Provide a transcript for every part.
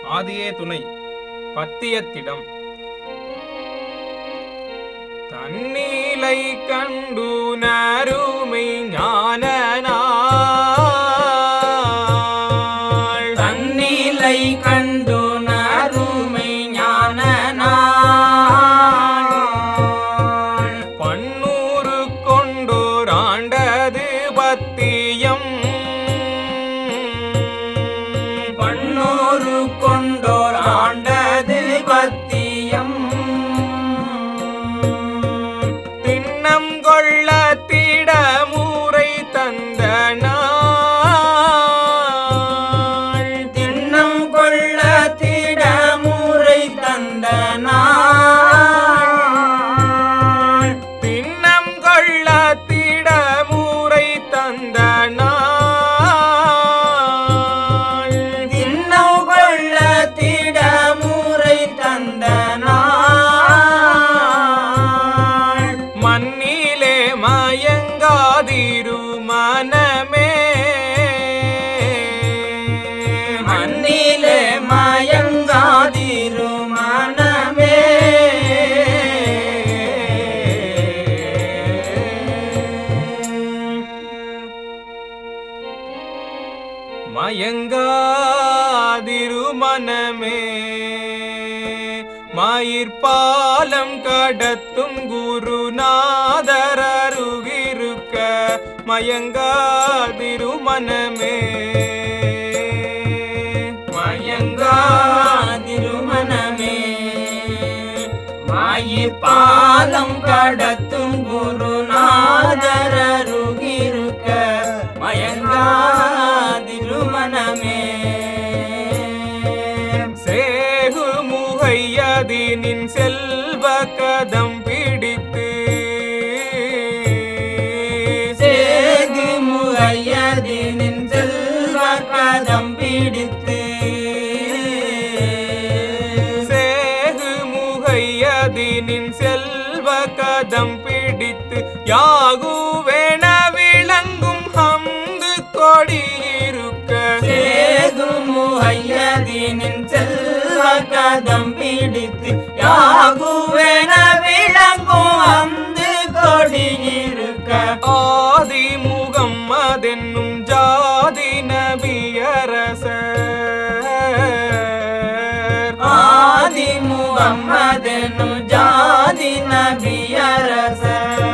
ஆதியே துணை பத்தியத்திடம் தன்னீலை கண்டு நறுமை ஞான நாள் தன்னிலை கண்டு நறுமை ஞான நாள். பன்னூறு கொண்டோராண்டது பத்தியம் பன்னூறு கொண்டோர் ஆண்டது பத்தியம் திண்ணம் கொள்ள திடமூரை தந்த நாள் திண்ணம் கொள்ள திடமுறை தந்த நாள் திண்ணம் கொள்ள திடமூரை தந்த நாள் திண்ணம் கொள்ள திடமுறை தந்த நாள் மண்ணிலே மயங்காதிரு மனமே மண்ணிலே மயங்காதிரு மனமே மயங்காதிரு மனமே மயிர்பாலம் கடத்தும் குருநாதர் அருகிருக்க மயங்காதிரு மனமே மயங்காதிரு மனமே மாயிர் பாலம் கடத்தும் குருநாதர் அருகிருக்க மயங்காதிரு மனமே சேகு முகையதினின் செல்வ கதம் பிடித்து சேகு முகையதினின் செல்வ கதம் பிடித்து சேகு முகையதினின் செல்வ கதம் பிடித்து யாகுவேன விளங்கும் ஹம்து கொடியிருக்க சேகு முகையதினின் செல்வ கதம் பிடித்து யாகுவென விளங்கும் அந்து கொடியிருக்க ஆதி முகம்மதென்னும் ஜாதி நபியரசர் ஆதி முகம்மதெனு ஜாதி நபியரச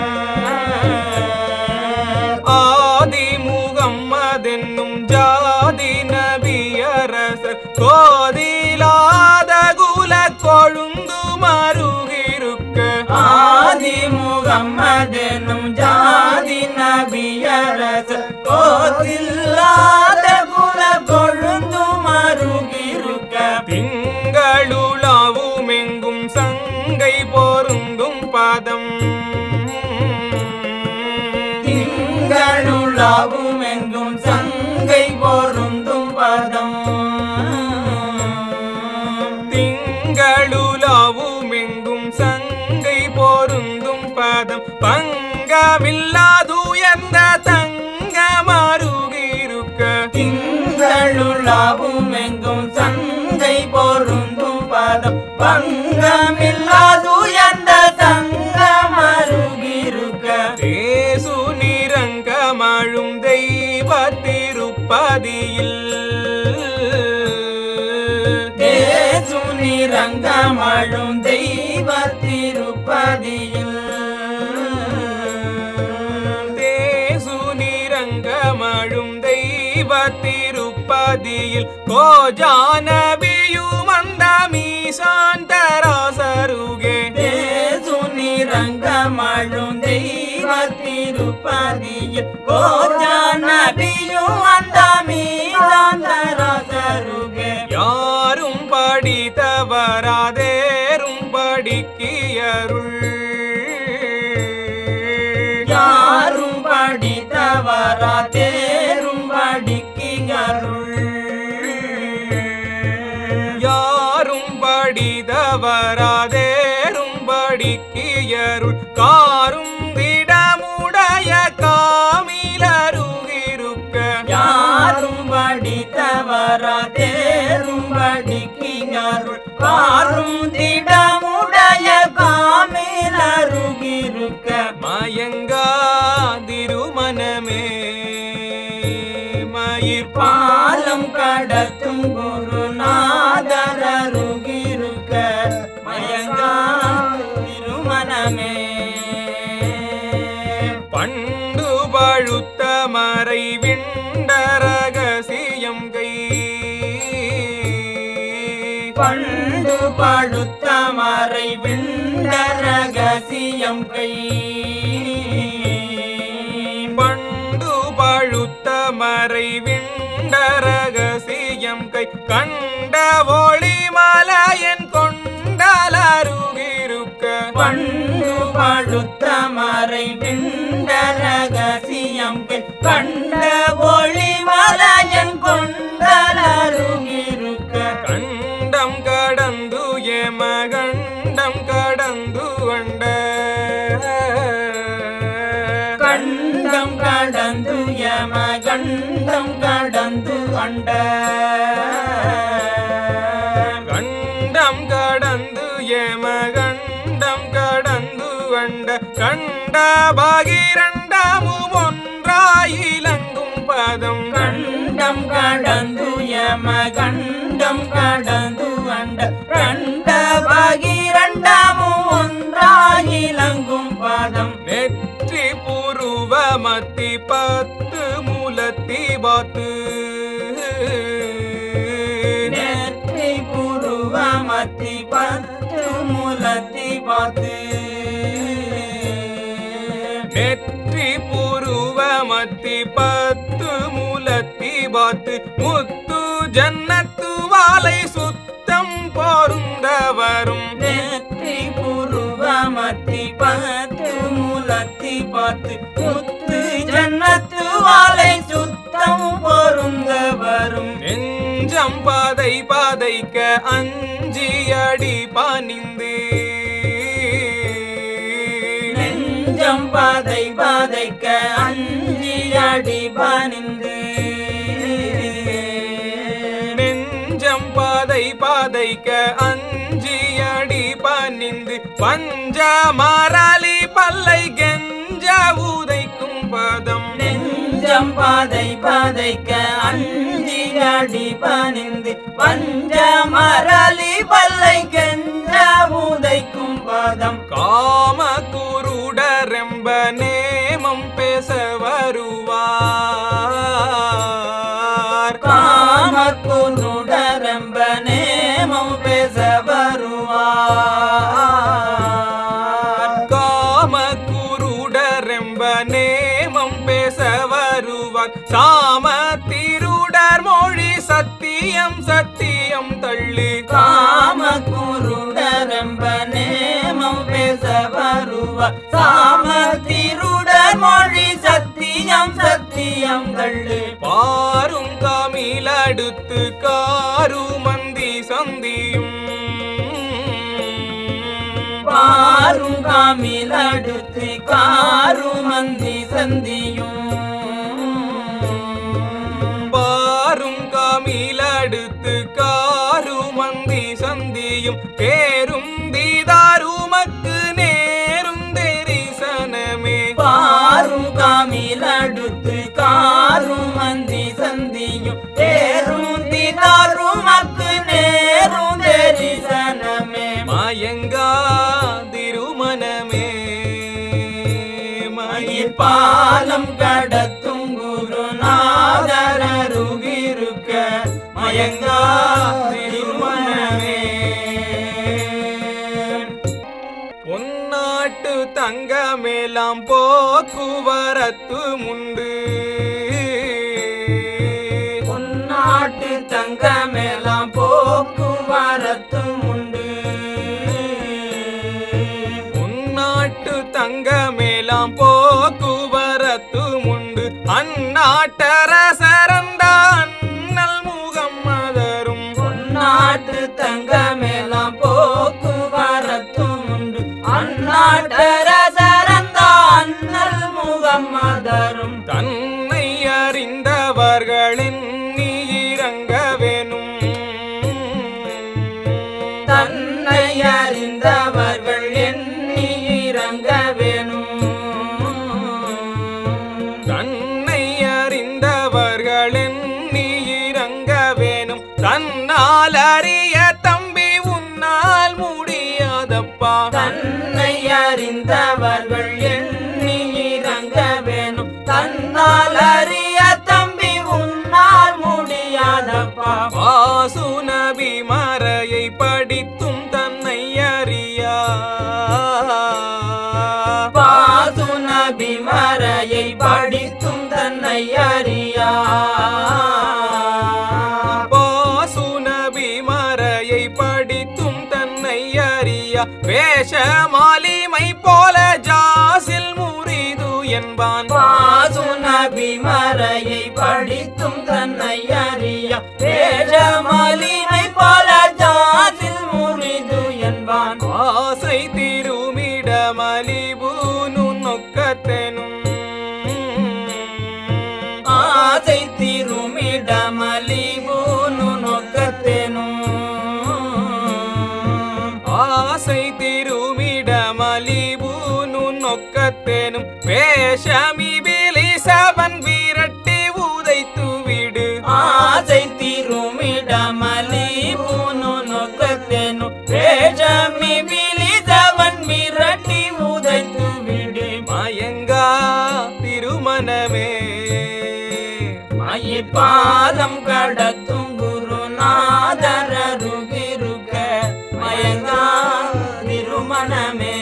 ஆதி முகம்மதென்னும் ஜாதி நபியரசர் கோதிலாத குல கொழுந்து மருகிருக்க ஆதி முகம்மதெனும் ஜாதி நபியரச கோதில்லாத குல கொழுந்து மருகிருக்க திங்களுளாவும் எங்கும் சங்கை பொருந்தும் பதம் திங்களுளாவும் எங்கும் சங்கை பொருந்தும் பதம் திங்களுளாவும் எங்கும் சங்கை பொருந்தும் பதம் பங்கமில்லாதுயர்ந்த தங்க மருகிருக்க திங்களுளாவும் எங்கும் சங்கை பொருந்தும் பதம் பங்கமில்லாது எந்த தங்க மருகிருக்க தேசு நிறங்கமழும் தெய்வ திருப்பதியில் தேசு நிறங்கமழும் தெய்வ திருப்பதியில் தேசு நிறங்கமழும் தெய்வ திருப்பதியில் கோஜானபியும் அந்த மீசாந்தராசருகே தேசு நிறங்கமழும் தெய்வ திருப்பதியில் கோஜானபியும் அந்த மீதாந்தரசருகே யாரும் படித்தவராதேரும் படிக்கியருள் யாரும் படித்தவரா தேரும் படிக்கியருள் யாரும் படிதவராதேரும் படிக்கியருள் காரும் திடமுடைய காமிலருகிருக்க யாரும் படித்தவரா தேரும் தேரும்படிக்கு அருள் காரும் திடமுடைய காமில் அருகிருக்க மயங்காதிருமனமே மயிர் பாலம் கடத்தும் குருநாதர் அருகிருக்க மயங்கா திருமணமே பண்டு பழுத்த மறை விண்ட ரகசியம் கை பண்டு பழுத்த மறை விண்ட ரகசியம் கை பண்டு பழுத்த மறை விண்ட ரகசியம் கை கண்ட ஒளி மலையன் கொண்டலருகிருக்க பண்டு பழுத்த மறை விண்ட ரகசியம் கை கண்ட ஒளி மலையன் கொண்டலருகிருக்க கண்டம் கடந்து எமகண்டம் கடந்து வண்ட கண்டம் கடந்து யம கண்டம் கடந்து அண்ட கண்டம் கடந்து எமகண்டம் கடந்து வண்ட கண்ட பகிரண்டமும் ஒன்றாயிலங்கும் பதம் கண்டம் கடந்து யம கண்டம் கடந்து அண்ட கண்ட பகிரண்டமும் ஒன்றாயிலங்கும் பாதம் நெற்றி புருவ மத்தி பத்து முலத்தி பாத்து நெற்றி புருவ மத்தி பத்து முலத்தி பார்த்து நெற்றி புருவ மத்தி பத்து முலத்தி பாத்து முத்து ஜன்னத்து வாலை சுத்தம் பொருந்த வரும் நெற்றி புருவ மத்தி பத்து முலத்தி பார்த்து முத்து ஜன்னத்து வாழை சுத்தம் பொருந்த வரும் நெஞ்சம் பாதை பாதைக்க அஞ்சி அடி பணிந்து நெஞ்சம் பாதை பாதைக்க அஞ்சி அடி பணிந்து நெஞ்சம் பாதை பாதைக்க அஞ்சி அடி பணிந்து பஞ்ச மாறாலி பல்லை கெஞ்ச உதைக்கும் பதம் நெஞ்சம் பாதை பாதைக்க அஞ்சி அடி பணிந்து பஞ்ச மரளி பல்லை கெஞ்ச உதைக்கும் பாதம் காம குருடரெம்ப நேமம் பேச வருவார் காம குருடரம்ப நேமம் பேச வருவார் காம குருடரெம்ப நேமம் பேச வருவார் சாம திருடர் மொழி சத்தியம் சத்தியம் தள்ளி காம குருடரம்ப நேமம் பேச வருவார் சாம திருடர் மொழி சத்தியம் சத்தியம் தள்ளு பாரும் காமிலடுத்து காருமந்தி சந்தியும் பாரும் காமில் அடுத்து காருமந்தி சந்தியும் பாரும் காமிலடுத்து காருமந்தி சந்தியும் தேரும் தீதாருமக்கு நேரும் தெரிசனமே பாரும் காமில் அடுத்து காரும் மந்தி சந்தியும் தேரும் திதாரும் மக்கு நேரும் தரிசனமே மயங்காதிருமனமே மயிர் மயிர் பாலம் கடத்தும் குருநாதர் அருகிருக்க மயங்கா திருமணமே பொன்னாட்டு தங்கமேலாம் போக்குவரத்து முண்டு பொன்னாட்டு தங்கமெல்லாம் போக்குவரத்தும் உண்டு பொன்னாட்டு தங்கமேலாம் போக்குவரத்து முண்டு அந்நாட்டரசரந்த அண்ணல் முகம் மதரும் பொன்னாட்டு தங்கமெல்லாம் போக்குவரத்தும் உண்டு அந்நாட்டரசரந்த அண்ணல் முகம் மதரும் தன்னை அறிந்தவர்களின் நீ இறங்க வேணும் தன்னால் அறிய தம்பி உன்னால் முடியாதப்பா தன்னை அறிந்தவர்கள் எண்ணி இறங்க வேணும் தன்னால் அறிய தம்பி உன்னால் முடியாதப்பா வாசு நபி மறையை படித்தும் தன்னை அறியா பாசு நபி மறையை படித்தும் தன்னை அறியா வாசு நபி மறையை படித்தும் தன்னை அறியா வேஷ மாலிமை போல ஜாசில் முறிது என்பான் பாசு நபி மறையை படித்தும் தன்னை அறியா வேஷமலிமை போல ஜாதில் முறிது என்பான் ஆசை திருமிட மலிபூனு நொக்கத்தெனும் ஆசை திருமிடமலிபூனு நொக்கத்தேனும் ஆசை திருமிட மலிபூனு நொக்கத்தெனும் வேஷமி சவன் விரட்டி உதைத்து விடு ஆசை திருமிடமலிபூனு நொக்கத்தேனு வேஷமி விழிதவன் மிரட்டி உதைத்து விடு மயங்கா திருமணமே மயிர் பாதம் கடத்தும் குருநாதர ருகிருக்க மயங்கா திருமணமே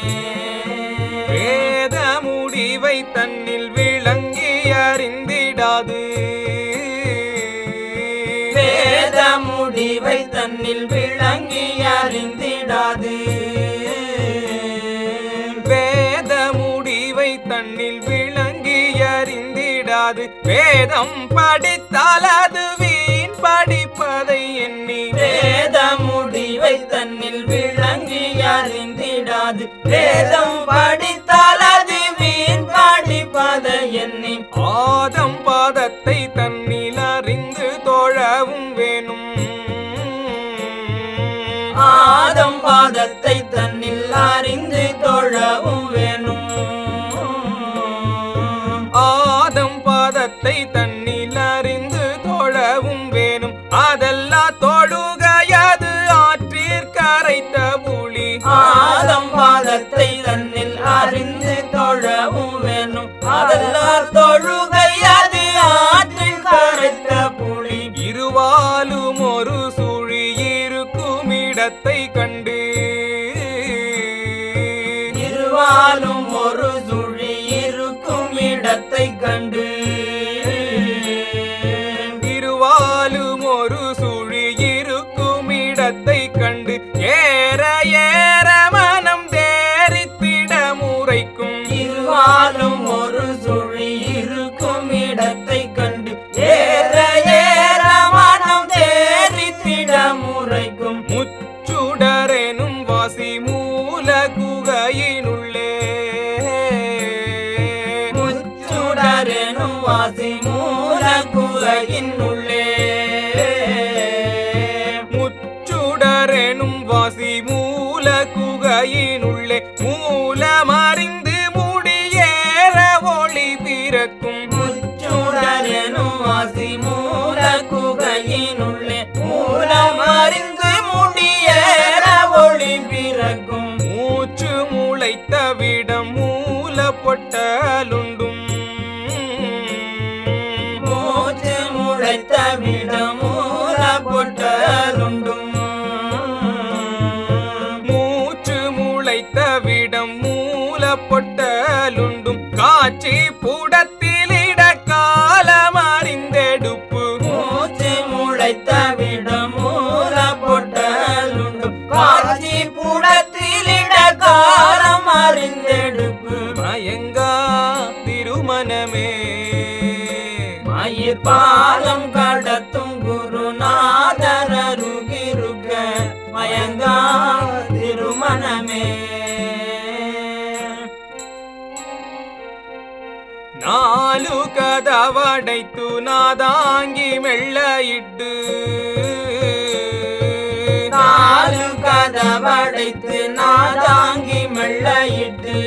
வேத முடிவை தன்னில் விளங்கி அறிந்திடாது வேத முடிவை தன்னில் விளங்கி அறிந்திடாது வேத முடிவை தன்னில் விளங்கி அறிந்திடாது வேதம் படித்தால் அது வீண் படிப்பதை எண்ணி வேத முடிவை தன்னில் விளங்கி அறிந்திடாது வேதம் படித்தால் அது வீண் படிப்பதை எண்ணி ஆதம் பாதத்தை தன்னில் அறிந்து தோழவும் வேணும் ஆதம் பாதத்தை தன்னில் அறிந்து தொழவும் வேணும் ஆதம் பாதத்தை தன்னில் அறிந்து தோழவும் வேணும் அதெல்லாம் தொழுகையது ஆற்றிற் கரைத்த புலி ஆதம் பாதத்தை தன்னில் அறிந்து தொழவும் வேணும் அதெல்லாம் தொழுகை அது ஆற்றில் கரைத்த புலி இருவாலும் ஒரு சுழி இருக்கும் இடத்தை கண்டு இருவாலும் ஒரு சுழி இருக்கும் இடத்தை கண்டு இருவாலும் ஒரு சுழி இருக்கும் இடத்தை கண்டு ஏற ஏற மனம் தேரித்திட முறைக்கும் இருவாலும் ஒரு சுழி இருக்கும் இடத்தை கண்டு ஏற ஏற மனம் தேறித்திட முறைக்கும் முச்சுடரெனும் வாசி மூல குகையினுள்ளே முச்சுடரெனும் வாசி மூல குகையின் உள்ளே முச்சுடரெனும் வாசி மூல குகையினுள்ளே மூலமறிந்து முடியேற ஒளி பிறக்கும் முச்சுடரெனும் வாசி மூல குகையின் உள்ளே மூலம் அறிந்து முடியேற ஒளி பிறக்கும் மூச்சு முளைத்த விடம் மூல பொட்டலுண்டும் மூச்சு முளைத்த விடம் மூல பொட்டலுண்டும் மூச்சு முளைத்த விடம் மூல பொட்டலுண்டும் காட்சி புடத்திலிட காலம் அறிந்தெடுப்பு மூச்சு முளைத்த விடம் மூல பொட்டலுண்டும் காட்சி புடத்திலிட காலம் அறிந்தெடுப்பு மயங்கா திருமணமே மயிர் பாலம் கடத்தும் குருநாதர ருகிருக்க மயங்கா திருமணமே நாலு கதவடைத்து நாதாங்கி மெல்ல இட்டு நாலு கதவடைத்து நாதாங்கி மெல்லையிட்டு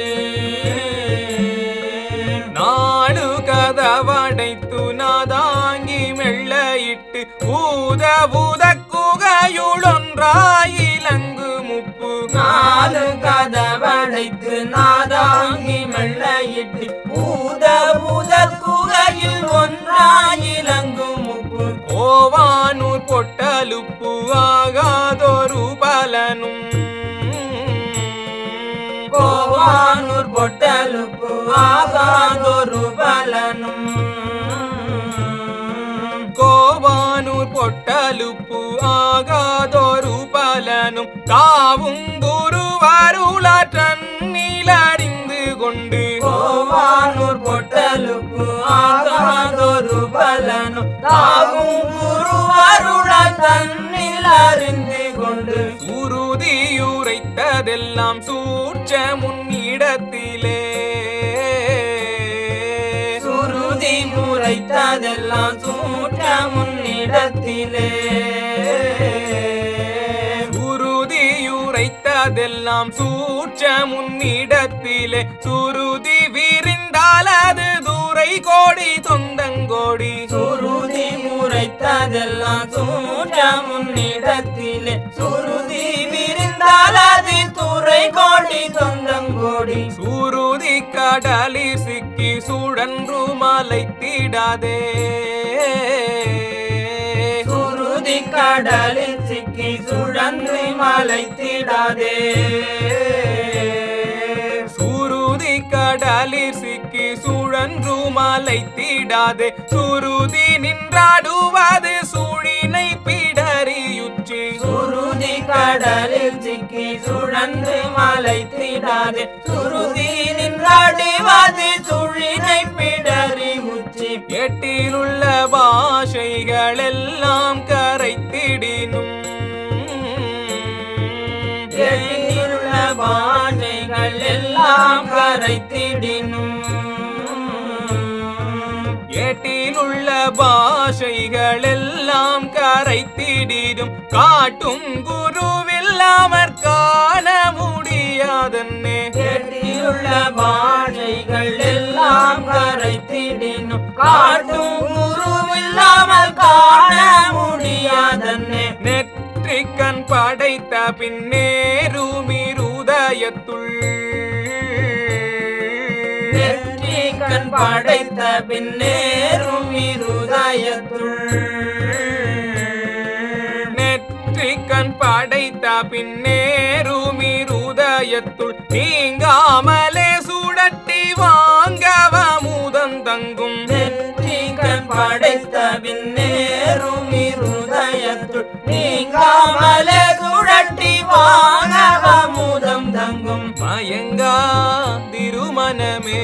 நாலு கதவடைத்து நாதாங்கி மெல்ல இட்டு ஊ பூத பூத குகையுளொன்றாயிலங்கு முப்பு நாலு கதவடைத்து நாதாங்கி மெல்லையிட்டு பூத பூத குகையில் ஒன்றாயிலங்கும் முப்பு கோவானூர் பொட்டலுப்பு ஆகாதொரு பலனும் கோவானூர் பொட்டலுப்பு ஆகாதொரு பலனும் கோவானூர் பொட்டலுப்பு ஆகாதொரு பலனும் காவும் குருவருளாற்றன்னில் அறிந்து கொண்டு கோவானூர் பொட்டலுக்கு ஆகாதொரு பலனும் தாவும் குருவருளால் தன்னில் அறிந்து கொண்டு உறுதியுரைத்ததெல்லாம் சூட்ச முன்னிடத்திலே சுருதி முறைத்ததெல்லாம் சூட்ட முன்னிடத்திலே உறுதியுரைத்ததெல்லாம் சூட்ச முன்னிடத்திலே சுருதி விரிந்தால் அது தூரை கோடி தொந்தங்கோடி சுருதி முறைத்ததெல்லாம் சூட்ட முன்னிடத்திலே சுருதி விரிந்தால் அது துறை கோடி சொந்தங்கோடி சூருதி கடலில் சிக்கி சுழன்று மலைத்திடாதே சுருதி கடலில் சிக்கி சுழன்று மலைத்திடாதே சுருதி கடலில் சிக்கி சுழன்று மலைத்திடாதே சுருதி நின்றாடுவது சூழினை பிடரியுற்றி சுருதி கடலில் சிக்கி சுழன்று மலைத்திடாதே சுருதி நின்றாடிவாது சுழினை பிடரி உச்சி எட்டிலுள்ள பாஷைகள் எல்லாம் கரைத்திடினும் எழிலுள்ள பாதைகள் எல்லாம் கரைத்திடினும் ஏட்டிலுள்ள பாஷைகள் எல்லாம் கரைத்திடிடும் காட்டும் குருவில்லாமற் காண முடியாதன்னே எட்டிலுள்ள பாதைகள் எல்லாம் கரைத்திடினும் காட்டும் குருவில்லாமல் காண முடியாதன்னே நெற்றிக்கண் படைத்த பின்னேருமிருதயத்துள் நெற்றி கண் படைத்த பின்னேறும் இருதயத்துள் நெற்றிக்கண் படைத்த பின்னேருமிருதயத்துள் நீங்காமலே சுடட்டி வாங்கவ முதந்தங்கும் நெற்றி கண் படைத்த பின்னேறும் இருதயத்துள் நீங்காமலே சுழட்டி வானவ முதம் தங்கும் மயங்கா திருமணமே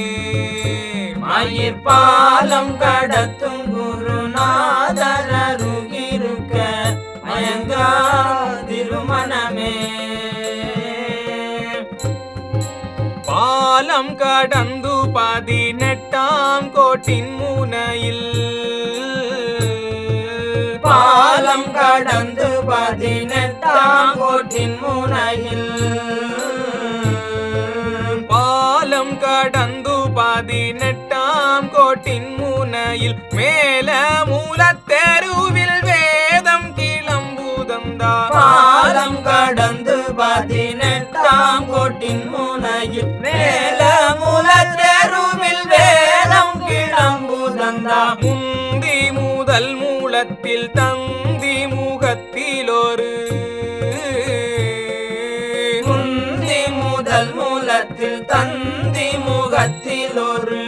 மயிர் பாலம் கடத்தும் குருநாதர் அருகிருக்க மயங்கா திருமணமே பாலம் கடந்து பதினெட்டாம் கோட்டின் முனையில் பாலம் கடந்து பதினெட்டாம் கோட்டின் முனையில் பாலம் கடந்து பதினெட்டாம் கோட்டின் முனையில் மேல மூலத்தெருவில் வேதம் கிளம்புதந்தா பாலம் கடந்து பதினெட்டாம் கோட்டின் முனையில் மேல மூலத்தெருவில் வேதம் கிளம்புதந்தா முந்தி முதல் மூலத்தில் தந்தி முகத்தில் ஒரு முந்தி முதல் மூலத்தில் தந்தி முகத்தில் ஒரு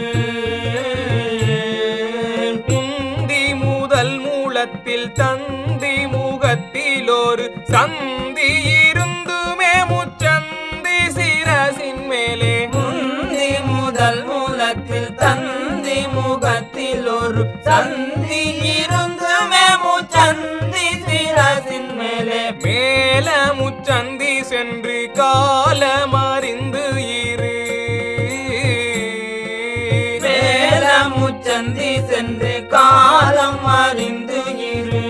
முந்தி முதல் மூலத்தில் தந்தி முகத்தில் ஒரு சந்தி இருந்துமே முச்சந்தி சிரசின் மேலே முந்தி முதல் மூலத்தில் தந்தி முகத்தில் ஒரு சந்தி இருந்து மேமு சந்தி சிரசின் மேலே மேல முச்சந்தி சென்று காலமறிந்து இரு மேல முச்சந்தி சென்று காலம் அறிந்து இரு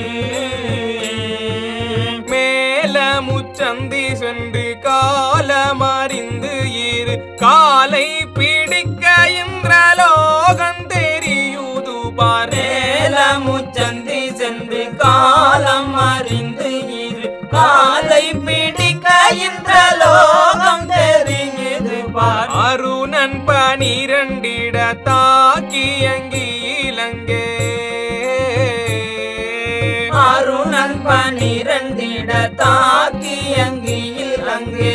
மேல முச்சந்தி சென்று காலமறிந்து இரு காலை பிடிக்க இந்திரலோகம் தெரியுது பார் மேல முச்சந்தி சென்று காலம் அறிந்து இரு காலை பிடிக்க இந்த லோகம் தெரியுது பார் அருணன் பனிரண்டிட தாக்கி அங்கி இலங்கே அருணன் பனிரண்டிட தாக்கி அங்கியில் அங்கே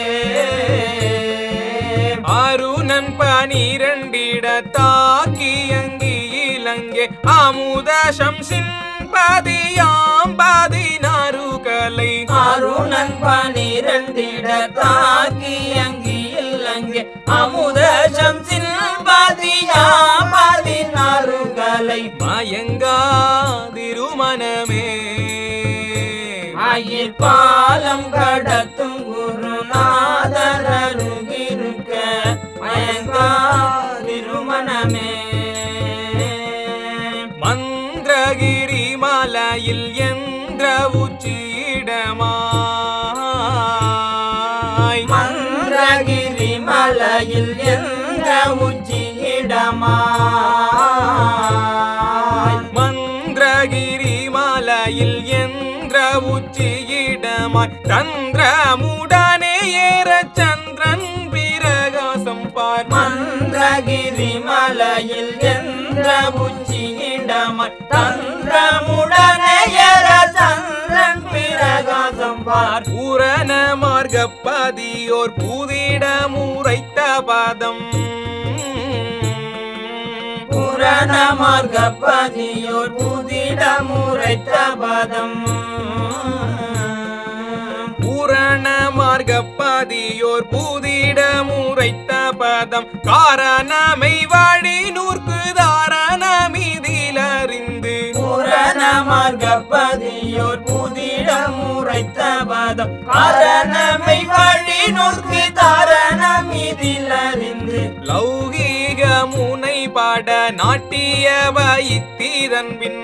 அருணன் பனிரண்டிட தாக்கி அங்கி இலங்கே அமுத சம்சின் பதியாம் பதினாறு கலை அருணன் பனிரண்டிட தாக்கி அங்கியில் அங்கே அமுத சம்சில் பதியா பதினாறு கலை மயங்கா திருமணமே ஆயிர் பாலம் கடத்தும் குருநாதர் அருகிருக்க மயங்கா திருமணமே மந்திரகிரி மலையில் என்ற உச்சியிடமாய் மந்திரகிரி மலையில் எந்த உச்சியிடமா மந்திரகிரி மலையில் என்ற உச்சியிடமாய் சந்திரமுடனே ஏற சந்திரன் பிரகாசம் பார் மந்திரகிரி மலையில் எந்த உச்சியிடமாய் தந்திரமுடனே எற சந்திரன் பிரகாசம் பார் பூரண மார்கப்பதியோர் பூதிட முறைத்த பதம் புரண மார்கப்பதியோர் புதிட முறைத்த பதம் பூரண மார்கப்பதியோர் பூதிட முறைத்த பதம் காரணமை வாழி நூற்கு தாரணமிதில் அறிந்து புரண மார்கப்பதியோர் புதிட முறைத்த பதம் காரணமை வழி நோக்கு தாரணம் இதில் அறிந்து லௌகீக முனை பாட நாட்டிய வைத்திரன் பின்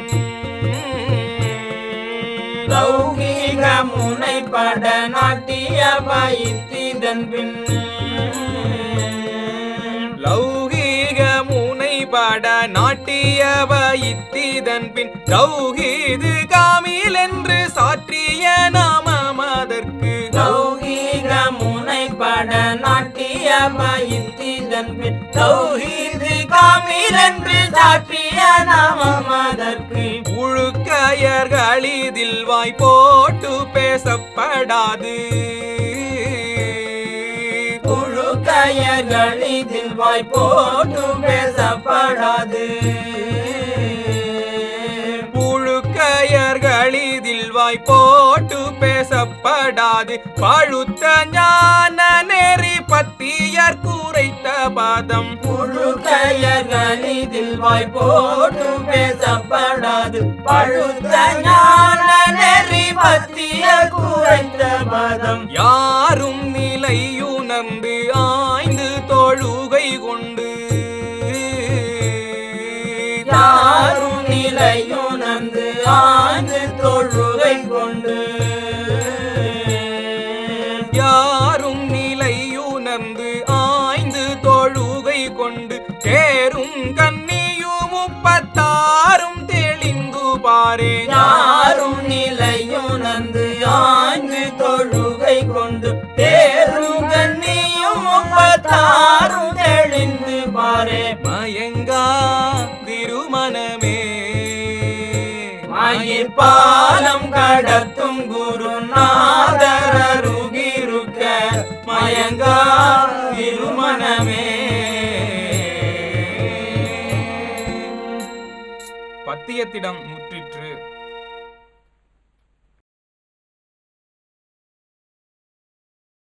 லௌகீக முனைப்பட நாட்டிய பயித்திதன் பின் லௌகீக முனை பாட நாட்டிய வைத்திதன் பின் லௌகீது காமில் என்று சாற்றிய நாமம் அதற்கு லௌகீக முனைப்பட நாட்டிய பயித்திதன் பின் லௌகீது காமில் என்று சாற்றிய நாமம் அதற்கு உழுக்கையர்களிதில் வாய் போட்டு பேசப்படாது புழுக்கையர்கள் இதில் வாய் போட்டு பேசப்படாது புழுக்கையர்களிதில் வாய் போட்டு பேசப்படாது பழுத்த ஞான நெறி பத்தியர் குறைத்த பதம் புழுக்கையர்கள் இதில் வாய் போட்டு பேசப்படாது பழுத்த ஞான நெறி பத்திய குறைந்த பதம் யாரும் நிலையுணர்ந்து ஆய்ந்து தொழுகை கொண்டு யாரும் நிலையுணர்ந்து ஆண்டு தொழுகை கொண்டு யாரும் நிலையுணர்ந்து ஆய்ந்து தொழுகை கொண்டு தேரும் கன்னியும் முப்பத்தாரும் தெளிந்து பாரே யாரும் நிலையுணர்ந்து ஆண்டு தொழுகை கொண்டு தேரும் கண்ணியும் முப்பத்தாரும் தெளிந்து பாரே மயங்கா திருமணமே மயிர் பாலம் கடத்தும் குருநாதர் அருகிருக்க மயங்கா திருமணமே பத்தியத்திடம் முற்றிற்று